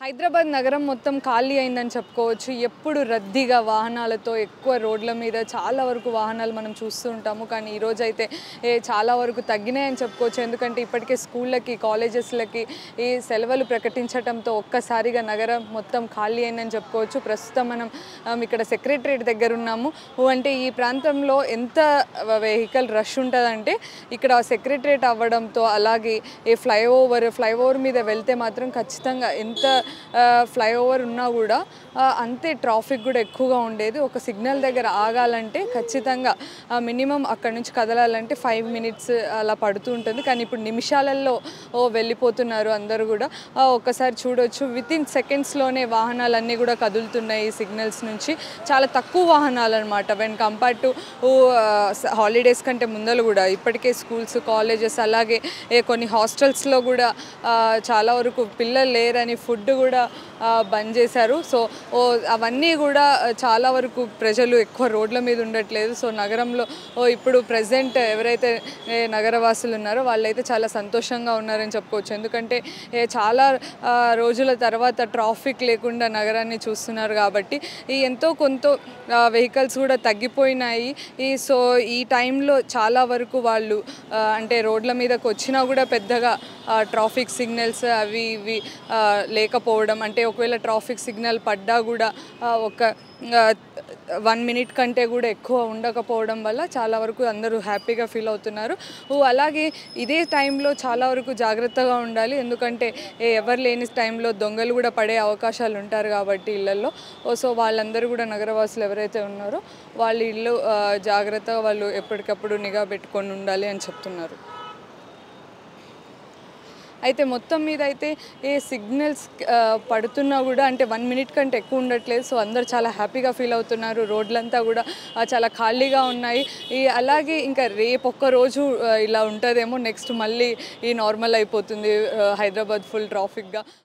హైదరాబాద్ నగరం మొత్తం ఖాళీ అయిందని చెప్పుకోవచ్చు ఎప్పుడు రద్దీగా వాహనాలతో ఎక్కువ రోడ్ల మీద చాలా వరకు వాహనాలు మనం చూస్తూ ఉంటాము కానీ ఈరోజు అయితే ఏ చాలా వరకు తగ్గినాయని చెప్పుకోవచ్చు ఎందుకంటే ఇప్పటికే స్కూళ్ళకి కాలేజెస్లకి ఈ సెలవులు ప్రకటించడంతో ఒక్కసారిగా నగరం మొత్తం ఖాళీ అయిందని చెప్పుకోవచ్చు ప్రస్తుతం మనం ఆమ్, ఇక్కడ సెక్రటరేట్ దగ్గర ఉన్నాము ఓ అంటే ఈ ప్రాంతంలో ఎంత వెహికల్ రష్ ఉంటుందంటే ఇక్కడ సెక్రటరేట్ అవ్వడంతో అలాగే ఈ ఫ్లైఓవర్ ఫ్లైఓవర్ మీద వెళ్తే మాత్రం ఖచ్చితంగా ఎంత ఫ్లైఓవర్ ఉన్నా కూడా ఆ, అంతే ట్రాఫిక్ కూడా ఎక్కువగా ఉండేది ఒక సిగ్నల్ దగ్గర ఆగాలంటే ఖచ్చితంగా మినిమం అక్కడ నుంచి కదలాలంటే ఫైవ్ మినిట్స్ అలా పడుతూ ఉంటుంది కానీ ఇప్పుడు నిమిషాలలో ఓ వెళ్ళిపోతున్నారు అందరూ కూడా ఆ, ఒక్కసారి చూడొచ్చు విత్ ఇన్ సెకండ్స్లోనే వాహనాలన్నీ కూడా కదులుతున్నాయి ఈ సిగ్నల్స్ నుంచి చాలా తక్కువ వాహనాలు అనమాట వెన్ కంపేర్ టు హాలిడేస్ కంటే ముందలు కూడా ఇప్పటికే స్కూల్స్ కాలేజెస్ అలాగే ఏ కొన్ని హాస్టల్స్లో కూడా ఆ, చాలా వరకు పిల్లలు లేరని ఫుడ్ కూడా ఆ, బంద్ చేశారు సో ఓ అవన్నీ కూడా ఆ, చాలా వరకు ప్రజలు ఎక్కువ రోడ్ల మీద ఉండట్లేదు సో నగరంలో ఓ ఇప్పుడు ప్రజెంట్ ఎవరైతే ఏ, నగరవాసులు ఉన్నారో వాళ్ళైతే చాలా సంతోషంగా ఉన్నారని చెప్పుకోవచ్చు ఎందుకంటే ఏ, చాలా ఆ, రోజుల తర్వాత ట్రాఫిక్ లేకుండా నగరాన్ని చూస్తున్నారు కాబట్టి ఈ ఎంతో కొంత వెహికల్స్ కూడా తగ్గిపోయినాయి ఈ సో ఈ టైంలో చాలా వరకు వాళ్ళు ఆ, అంటే రోడ్ల మీదకి వచ్చినా కూడా పెద్దగా ట్రాఫిక్ సిగ్నల్స్ అవి ఇవి ఆ, లేకపోవడం అంటే ఒకవేళ ట్రాఫిక్ సిగ్నల్ పడ్డా కూడా ఆ, ఒక వన్ మినిట్ కంటే కూడా ఎక్కువ ఉండకపోవడం వల్ల చాలా వరకు అందరూ హ్యాపీగా ఫీల్ అవుతున్నారు ఓ అలాగే ఇదే టైంలో చాలా వరకు జాగ్రత్తగా ఉండాలి ఎందుకంటే ఏ ఎవరు లేని టైంలో దొంగలు కూడా పడే అవకాశాలు ఉంటారు కాబట్టి ఇళ్ళల్లో ఓ సో వాళ్ళందరూ కూడా నగరవాసులు ఎవరైతే ఉన్నారో వాళ్ళ ఇల్లు ఆ, జాగ్రత్తగా వాళ్ళు ఎప్పటికప్పుడు నిఘా పెట్టుకొని ఉండాలి అని చెప్తున్నారు అయితే మొత్తం మీద అయితే ఏ సిగ్నల్స్ ఆ, పడుతున్నా కూడా అంటే వన్ మినిట్ కంటే ఎక్కువ ఉండట్లేదు సో అందరు చాలా హ్యాపీగా ఫీల్ అవుతున్నారు రోడ్లంతా కూడా ఆ, చాలా ఖాళీగా ఉన్నాయి ఈ అలాగే ఇంకా రేపు ఒక్క రోజు ఆ, ఇలా ఉంటుందేమో నెక్స్ట్ మళ్ళీ ఈ నార్మల్ అయిపోతుంది ఆ, హైదరాబాద్ ఫుల్ ట్రాఫిక్గా